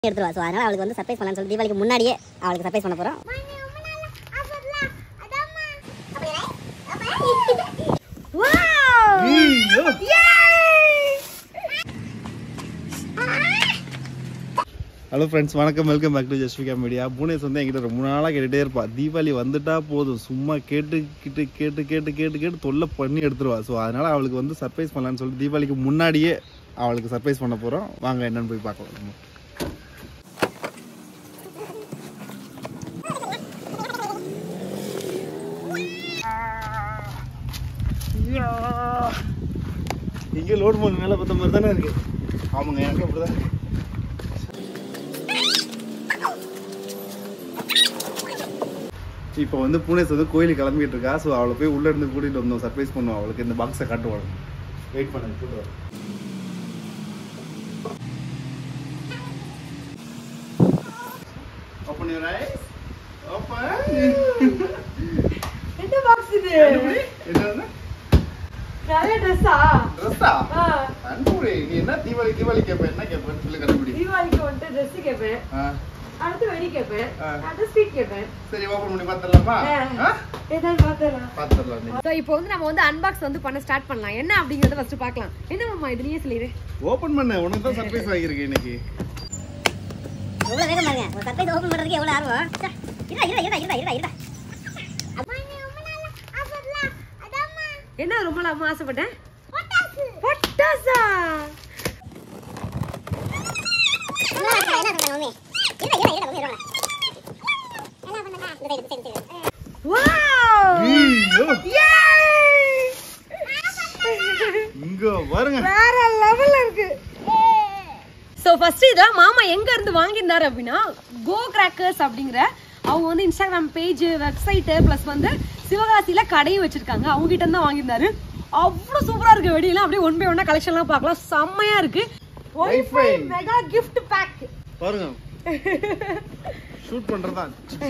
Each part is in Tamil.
எடுத்துருவா ஸோ அதனால அவளுக்கு வந்து சர்ப்ரைஸ் பண்ணலாம்னு சொல்லி தீபாவளிக்கு முன்னாடியே அவளுக்கு சர்ப்ரைஸ் பண்ண போகிறோம் ஹலோ ஃப்ரெண்ட்ஸ் வணக்கம் welcome back to Jasvika media பூனேஸ் வந்து என்கிட்ட ரொம்ப நாளாக கேட்டுகிட்டே இருப்பா தீபாவளி வந்துட்டா போதும் சும்மா கேட்டு கேட்டு கேட்டு கேட்டு கேட்டு கேட்டு தொல்லை பண்ணி எடுத்துருவா ஸோ அதனால் அவளுக்கு வந்து சர்ப்ரைஸ் பண்ணலான்னு சொல்லி தீபாவளிக்கு முன்னாடியே அவளுக்கு சர்ப்ரைஸ் பண்ண போகிறோம் வாங்க என்னன்னு போய் பார்க்கலாம் நம்ம. இங்கே லோட் பண்ண மேலே பார்த்த மாதிரி தானே இருக்கு ஆமாங்க எனக்கு அப்படிதான் இருக்கு இப்போ வந்து பூனேஸ் வந்து கோயிலுக்கு கிளம்பிட்டு இருக்கா ஸோ அவளை போய் உள்ள இருந்து கூட்டிட்டு வந்தோம் சர்ப்ரைஸ் பண்ணுவோம் அவளுக்கு இந்த பாக்ஸை காட்டுவாங்க வெயிட் பண்ணுங்க கூட்டு வரேன். Open your eyes. Open. என்ன பாக்ஸ் இது என்னது? நிறைய ட்ரெஸ்ஸா Dress ஆ? அன்புரை, நீ என்ன தீபாவளி தீபாவளி கேட்ப என்ன கேட்பேன்னு சொல்லி கண்டுபிடி தீபாவளிக்கு வந்துட்டு ட்ரெஸ் கேட்பேன் ஆ, அடுத்து வெடி கேட்பேன் ஆ. அடுத்து ஸ்வீட் கேட்பேன் சரி ஓப்பன் பண்ணி பார்த்துடலாமா ஆ? ஏதாவது பார்த்தலாம் பார்த்துடலாம் நீ ஸோ இப்போ வந்து நம்ம வந்து அன்பாக்ஸ் வந்து பண்ண ஸ்டார்ட் பண்ணலாம் என்ன அப்படிங்கறத ஃபர்ஸ்ட் பார்க்கலாம் என்ன மாமா இதுலயே சொல்லிடு ஓப்பன் பண்ண உனக்கு தான் சர்ப்ரைஸ் ஆகியிருக்கு இன்னைக்கு எவ்வளோ வேகம் பாருங்க ஒரு சர்ப்ரைஸ் ஓப்பன் பண்ணுறதுக்கு எவ்வளோ ஆர்வம் ச்சே, இருடா இருடா இருடா இருடா இருடா இருடா என்ன ரொம்ப நாம ஆசைப்பட்டேன் பட்டாசா என்ன சொல்றாங்க மம்மி இருடா இருடா இருடா மம்மி இருடா என்ன பண்ணுங்க இந்த சைடு சைடு சைடு வாவ் ஐயோ, இங்க பாருங்க வேற லெவல்ல இருக்கு ஸோ ஃபர்ஸ்ட் இதெல்லாம் மாமா எங்க இருந்து வாங்கியிருந்தாரு அப்படின்னா கோ கிராக்கர்ஸ் அப்படிங்கிற அவங்க வந்து இன்ஸ்டாகிராம் பேஜ் வெப்சைட்டு ப்ளஸ் வந்து சிவகாசியில கடையும் வச்சிருக்காங்க அவங்க கிட்ட இருந்து தான் வாங்கியிருந்தாரு அவ்வளோ சூப்பரா இருக்கு வெடியெல்லாம் அப்படியே ஒன் பை ஒன்னா கலெக்ஷன்லாம் பார்க்கலாம் செம்மையா இருக்கு Wi-Fi. மெகா gift பேக் பாருங்க ஷூட் பண்றதா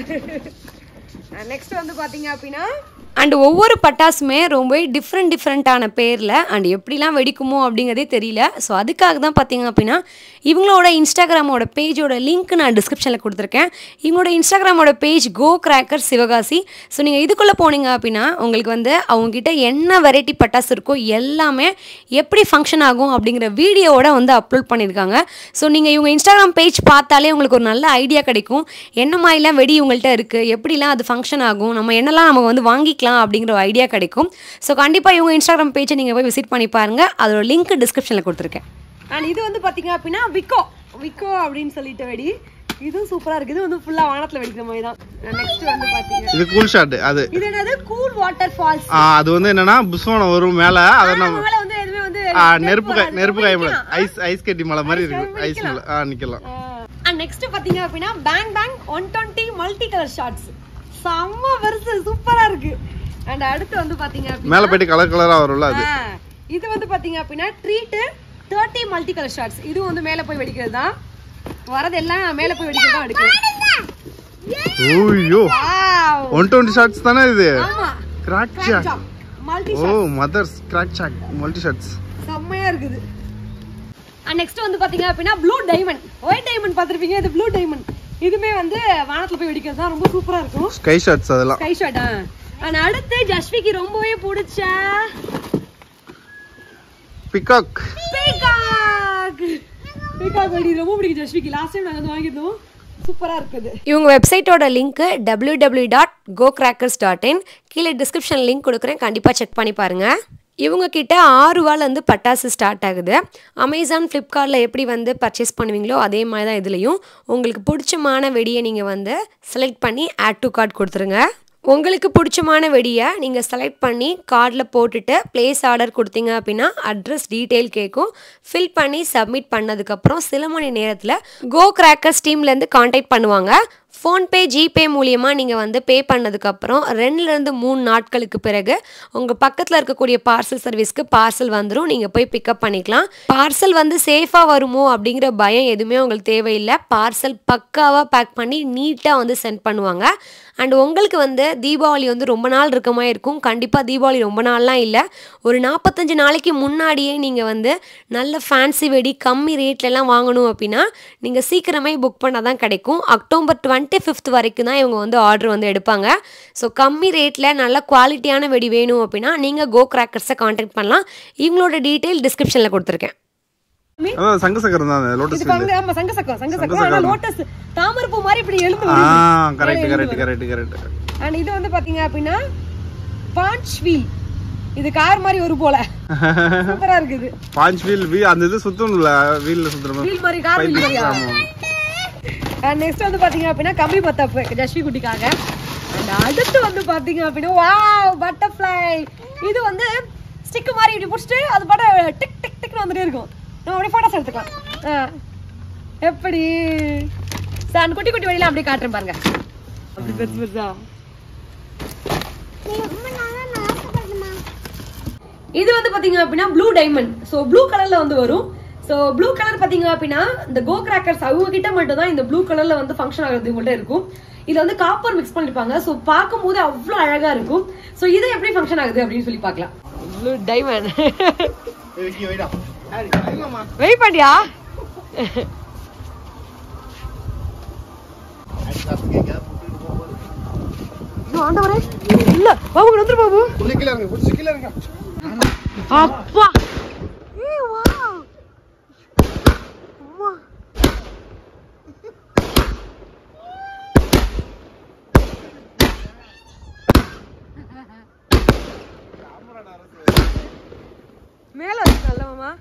நெக்ஸ்ட் வந்து பாத்தீங்க அப்படின்னா அண்ட் ஒவ்வொரு பட்டாசுமே ரொம்ப டிஃப்ரெண்ட் டிஃப்ரெண்ட்டான பேரில் அண்ட் எப்படிலாம் வெடிக்குமோ அப்படிங்கிறதே தெரியல ஸோ அதுக்காக தான் பார்த்தீங்க அப்படின்னா இவங்களோட இன்ஸ்டாகிராமோட பேஜோட லிங்க் நான் டிஸ்கிரிப்ஷனில் கொடுத்துருக்கேன் இவங்களோட இன்ஸ்டாகிராமோட page Go Cracker Sivakasi so நீங்கள் இதுக்குள்ளே போனீங்க அப்படின்னா உங்களுக்கு வந்து அவங்கக்கிட்ட என்ன வெரைட்டி பட்டாசு இருக்கோ எல்லாமே எப்படி ஃபங்க்ஷன் ஆகும் அப்படிங்கிற வீடியோவோட வந்து அப்லோட் பண்ணியிருக்காங்க ஸோ நீங்கள் இவங்க இன்ஸ்டாகிராம் பேஜ் பார்த்தாலே உங்களுக்கு ஒரு நல்ல ஐடியா கிடைக்கும் என்ன மாதிரிலாம் வெடி உங்கள்கிட்ட இருக்குது எப்படிலாம் அது ஃபங்க்ஷன் ஆகும் நம்ம என்னெல்லாம் நம்ம வந்து வாங்கிக்கலாம் அப்படிங்கிற ஒரு ஐடியா கிடைக்கும் ஸோ கண்டிப்பாக இவங்க இன்ஸ்டாகிராம் பேஜை நீங்கள் போய் விசிட் பண்ணி பாருங்கள் அதோட லிங்க் டிஸ்கிரிப்ஷனில் கொடுத்துருக்கேன் அண்ட் இது வந்து பார்த்தீங்க அப்படின்னா விக்கோ விக்கோ அப்படின்னு சொல்லிட்டு வெடி இதுவும் சூப்பராக இருக்குது இது வந்து ஃபுல்லாக வானத்தில் வெடிக்கிற மாதிரி தான் நெக்ஸ்ட் வந்து பார்த்தீங்க இது கூல் ஷாட் அது இது என்னது கூல் வாட்டர் ஃபால்ஸ் ஆ, அது வந்து என்னன்னா புஷ்வானம் வரும் மேல அதை நம்ம மேலே வந்து எதுவுமே வந்து ஆ, நெருப்பு காய் நெருப்பு காய முடியாது ஐஸ் ஐஸ் கட்டி மலை மாதிரி இருக்கு ஐஸ் மலை ஆ நிக்கலாம் அண்ட் நெக்ஸ்ட் பாத்தீங்க அப்படின்னா bang bang one twenty multi colour shots செம்ம பெருசு சூப்பரா இருக்கு அண்ட் அடுத்து வந்து பாத்தீங்க அப்படின்னா மேல போயிட்டு கலர் கலரா வரும்ல அது ஆ, இது வந்து பாத்தீங்க அப்படின்னா treat thirty multi colour shots இதுவும் வந்து மேல போய் வெடிக்கிறது தான் வரது எல்லாம் மேல போய் வெடிக்கிறது தான் வெடிக்கும் ஓய்யோ Wow. ஒன் டுவெண்ட்டி ஷார்ட்ஸ் தானே இது ஆமா கிராக் ஷாட் மல்டி ஓ mother's crack shot multi shots செம்மையா இருக்குது நெக்ஸ்ட் வந்து பாத்தீங்க அப்படின்னா ப்ளூ டைமண்ட் ஒயிட் டைமண்ட் பார்த்திருப்பீங்க இது ப்ளூ டைமண்ட் இதுமே வந்து வானத்துல போய் வெடிக்கிறது தான் ரொம்ப சூப்பரா இருக்கும் ஸ்கை ஷாட்ஸ் அதெல்லாம் ஸ்கை ஷாட்டா அண்ட் அடுத்து ஜஸ்விக்கு ரொம்பவே பிடிச்ச பிகாக் பீகாக் பீகாக் வெடி ரொம்ப பிடிக்கும் ஜஸ்விக்கு லாஸ்ட் டைம் நாங்கள் வந்து வாங்கியிருந்தோம் சூப்பராக இருக்குது இவங்க வெப்சைட்டோட link W W dot Go Crackers dot in கீழே டிஸ்கிரிப்ஷன் லிங்க் கொடுக்குறேன் கண்டிப்பாக செக் பண்ணி பாருங்கள் இவங்க கிட்ட ஆறு ரூபாலேருந்து பட்டாசு ஸ்டார்ட் ஆகுது அமேசான் ஃப்ளிப்கார்ட்டில் எப்படி வந்து பர்ச்சேஸ் பண்ணுவீங்களோ அதே மாதிரி தான் இதுலேயும் உங்களுக்கு பிடிச்சமான வெடியை நீங்கள் வந்து செலக்ட் பண்ணி ஆட் டு கார்ட் கொடுத்துருங்க உங்களுக்கு பிடிச்சமான வெடியை நீங்கள் செலக்ட் பண்ணி கார்டில் போட்டுட்டு ப்ளேஸ் ஆர்டர் கொடுத்தீங்க அப்படின்னா அட்ரஸ் டீட்டெயில் கேட்கும் ஃபில் பண்ணி சப்மிட் பண்ணதுக்கப்புறம் சில மணி நேரத்தில் கோ கிராக்கர்ஸ் டீம்லேருந்து காண்டாக்ட் பண்ணுவாங்க ஃபோன்பே ஜிபே மூலியமாக நீங்கள் வந்து பே பண்ணதுக்கப்புறம் ரெண்டுலேருந்து மூணு நாட்களுக்கு பிறகு உங்கள் பக்கத்தில் இருக்கக்கூடிய பார்சல் சர்வீஸ்க்கு பார்சல் வந்துடும் நீங்கள் போய் பிக்கப் பண்ணிக்கலாம் பார்சல் வந்து சேஃபாக வருமோ அப்படிங்கிற பயம் எதுவுமே உங்களுக்கு தேவையில்லை பார்சல் பக்காவாக பேக் பண்ணி நீட்டாக வந்து சென்ட் பண்ணுவாங்க அண்ட் உங்களுக்கு வந்து தீபாவளி வந்து ரொம்ப நாள் இருக்க மாதிரி இருக்கும் கண்டிப்பாக தீபாவளி ரொம்ப நாள்லாம் இல்லை ஒரு நாற்பத்தஞ்சு நாளைக்கு முன்னாடியே நீங்கள் வந்து நல்ல ஃபேன்சி வெடி கம்மி ரேட்லலாம் வாங்கணும் அப்படின்னா நீங்கள் சீக்கிரமே புக் பண்ணால் தான் கிடைக்கும் அக்டோபர் டுவெண்ட்டி ஃபிஃப்த் வரைக்கும் தான் இவங்க வந்து ஆர்டர் வந்து எடுப்பாங்க ஸோ கம்மி ரேட்டில் நல்ல குவாலிட்டியான வெடி வேணும் அப்படின்னா நீங்கள் கோ கிராக்கர்ஸை காண்டாக்ட் பண்ணலாம் இவங்களோட டீட்டெயில் டிஸ்கிரிப்ஷனில் கொடுத்துருக்கேன் அதான் சங்க சக்கரம் தான் லோட்டஸ் இது பங்கு ஆமா சங்க சக்கம் சங்க சக்கம் ஆனா லோட்டஸ் தாமரைப்பூ மாதிரி இப்படி எழுந்து ஆ வருது correct correct correct correct and இது வந்து பாத்தீங்க அப்படின்னா பாஞ்ச் வீல் இது கார் மாதிரி ஒரு போல சூப்பரா இருக்குது பாஞ்ச் வீல் வீ அந்த இது சுத்தணும்ல வீல்ல சுத்துற மாதிரி வீல் மாதிரி கார் வீல் மாதிரியா அண்ட் நெக்ஸ்ட் வந்து பாத்தீங்க அப்படின்னா கம்மி பத்தப்பு ஜஸ்வி குட்டிக்காக அண்ட் அடுத்து வந்து பாத்தீங்க அப்படின்னா வாவ் பட்டர்ஃப்ளை இது வந்து ஸ்டிக் மாதிரி இப்படி பிடிச்சிட்டு அது பாட்ட டிக் டிக் டிக்னு வந்துட்டே இருக்கும் நம்ம அப்படியே போட்டோஸ் எடுத்துக்கலாம் ஆ. எப்படி சார் அந்த குட்டி குட்டி வழியில அப்படியே காட்டுறேன் பாருங்க அப்படி பெருசு பெருசா ரொம்ப நாளா நான் ஆசைப்படுறேம்மா இது வந்து பாத்தீங்க அப்படின்னா ப்ளூ டைமண்ட் ஸோ ப்ளூ கலர்ல வந்து வரும் ஸோ ப்ளூ கலர் பாத்தீங்க அப்படின்னா இந்த கோ கிராக்கர்ஸ் அவங்க கிட்ட மட்டும் தான் இந்த ப்ளூ கலர்ல வந்து ஃபங்க்ஷன் ஆகிறது மட்டும் இருக்கும் இதுல வந்து காப்பர் மிக்ஸ் பண்ணிருப்பாங்க ஸோ பார்க்கும்போது அவ்வளோ அழகா இருக்கும் ஸோ இது எப்படி ஃபங்க்ஷன் ஆகுது அப்படின்னு சொல்லி பார்க்கலாம் ப்ளூ டைமண்ட் வெயிட் பண்ணியா ஆண்டவரே இல்ல பாபு வந்துரு பாபு அப்பா ஏய் வாவ் அம்மா மேல வச்சுக்கல மாமா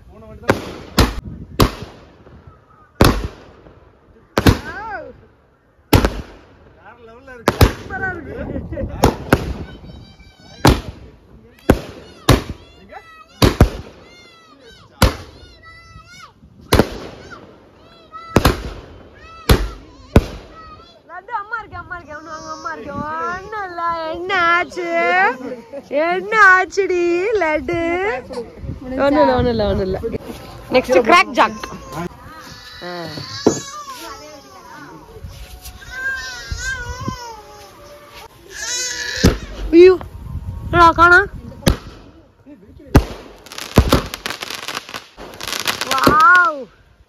லட்டு அம்மா இருக்கு அம்மா இருக்கு ஒண்ணு வாங்க அம்மா இருக்கு ஒண்ணும் இல்ல என்ன ஆச்சு என்ன ஆச்சுடி லட்டு ஒண்ணும் இல்ல ஒண்ணும் இல்ல ஒண்ணும் இல்ல நெக்ஸ்ட் கிராக் ஜாக் ஐயோ என்னடா காணா வாவ்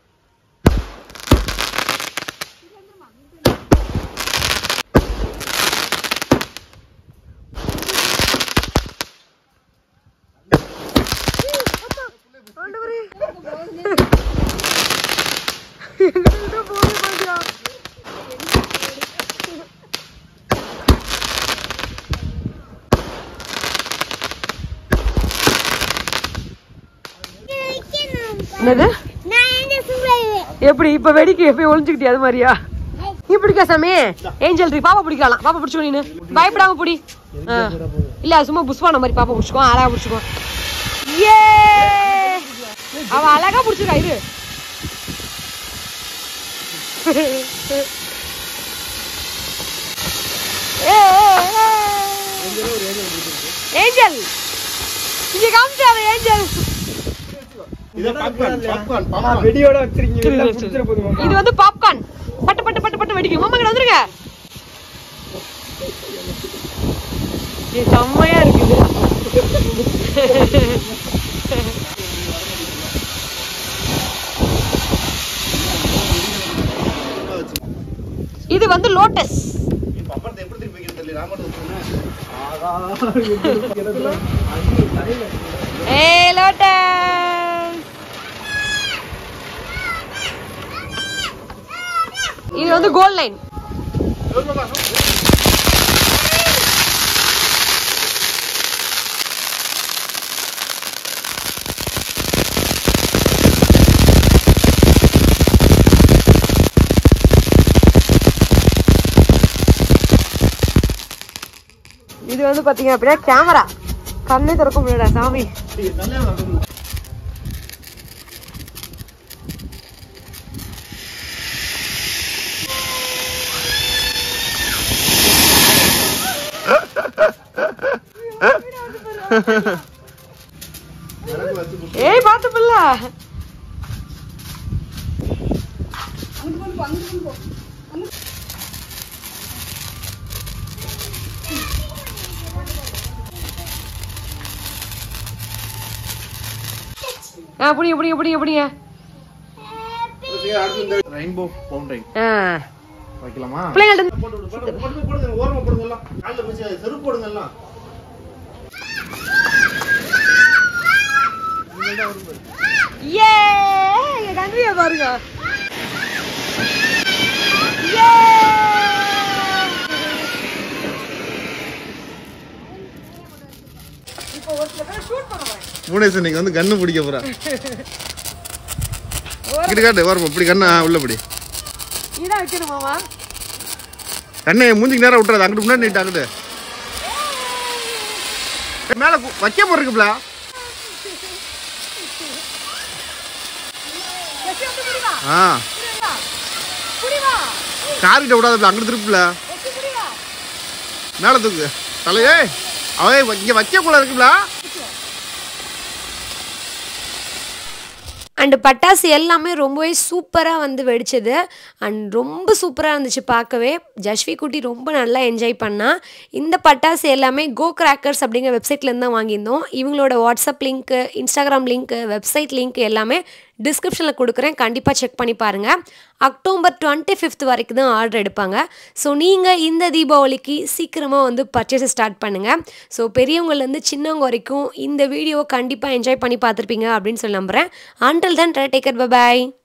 என்னது நான் எங்க சொல்றேன் எப்படி இப்ப வெடிக்கு எப்பயும் ஒளிஞ்சுக்கிட்டே அது மாதிரியா நீ பிடிக்கா சாமி ஏஞ்சல் ட்ரீ பாப்பா பிடிக்கலாம் பாப்பா பிடிச்சுக்கோ நீனு பயப்படாம பிடி ஆ. இல்ல அது சும்மா புஷ்வான மாதிரி பாப்பா பிடிச்சுக்கோ அழகா பிடிச்சுக்கோ ஏ அவ அழகா பிடிச்சிருக்கா இது ஏ, ஏ, ஏ. ஏஞ்சல் இங்க காமிச்சாரு ஏஞ்சல் இது பாப்கார்ன் பாப்கார்ன் வெடியோட வச்சிருக்கீங்க வெளில புடிச்சிட போதுமா இது வந்து பாப்கார்ன் பட்டு பட்டு பட்டு பட்டு வெடிக்கும் மாமா கிட்ட வந்துருங்க இது செம்மையா இருக்குது இது வந்து லோட்டஸ் பப்பரத்தை எப்படி திருப்பி வைக்கிறது தெரியல நான் மட்டும் சொன்னேன் ஏ லோட்டஸ் இது வந்து கோல்ட் லைன் இது வந்து பாத்தீங்க அப்படின்னா கேமரா கண்ணே திறக்க முடியல சாமி ஏய் பார்த்து பிள்ள ஆ புடிங்க புடிங்க புடிங்க புடிங்க அடுத்து இந்த ரெயின்போ பவுண்டரிங் ஆ வைக்கலாமா பிள்ளைங்கள்ட்ட போட்டு விடு, போட்டு போட்டு போடுங்க ஓரமா போடுங்க எல்லாம் கால்ல வச்சு செருப்பு போடுங்க எல்லாம் ஏ எங்க கண்ட்ரியை பாருங்க ஏ இப்போ ஒரு சில பேர் ஷூட் பண்ண போறேன் பூனேஸ் இன்னைக்கு வந்து கண்ணு பிடிக்க போறா இங்கிட்டு காட்டு ஓரமா இப்படி கண்ணா உள்ள இப்படி இதான் வைக்கணுமாமா கண்ணை மூஞ்சிக்கு நேரம் விட்டுறாது அங்கிட்டு முன்னாடி நீட்டு அங்கிட்டு ஏய், மேல கு- வைக்க போறதுக்குப்ல ஜெஸ்ஸி வந்து புடிவா ஆ புடிவா புடிவா கார்கிட்ட விடாதுல அங்கிட்டு திருப்புல ஜெஸ்ஸி புடிவா மேல தூக்கு தலையே அவன் இங்க வைக்க கூட இருக்குல்ல அண்டு பட்டாசு எல்லாமே ரொம்பவே சூப்பராக வந்து வெடிச்சது அண்ட் ரொம்ப சூப்பராக இருந்துச்சு பார்க்கவே ஜஷ்வி குட்டி ரொம்ப நல்லா என்ஜாய் பண்ணா இந்த பட்டாசு எல்லாமே கோ கிராக்கர்ஸ் அப்படிங்கிற வெப்சைட்லேருந்து தான் வாங்கியிருந்தோம் இவங்களோட WhatsApp link Instagram link website link எல்லாமே டிஸ்கிரிப்ஷனில் கொடுக்குறேன் கண்டிப்பாக செக் பண்ணி பாருங்கள் அக்டோபர் டுவெண்ட்டி ஃபிஃப்த் வரைக்கும் தான் ஆர்டர் எடுப்பாங்க ஸோ நீங்கள் இந்த தீபாவளிக்கு சீக்கிரமாக வந்து பர்ச்சேஸை ஸ்டார்ட் பண்ணுங்கள் ஸோ பெரியவங்கலேருந்து சின்னவங்க வரைக்கும் இந்த வீடியோவை கண்டிப்பாக என்ஜாய் பண்ணி பார்த்துருப்பீங்க அப்படின்னு சொல்லி நம்புகிறேன் அன்டில் தென் டேக் பை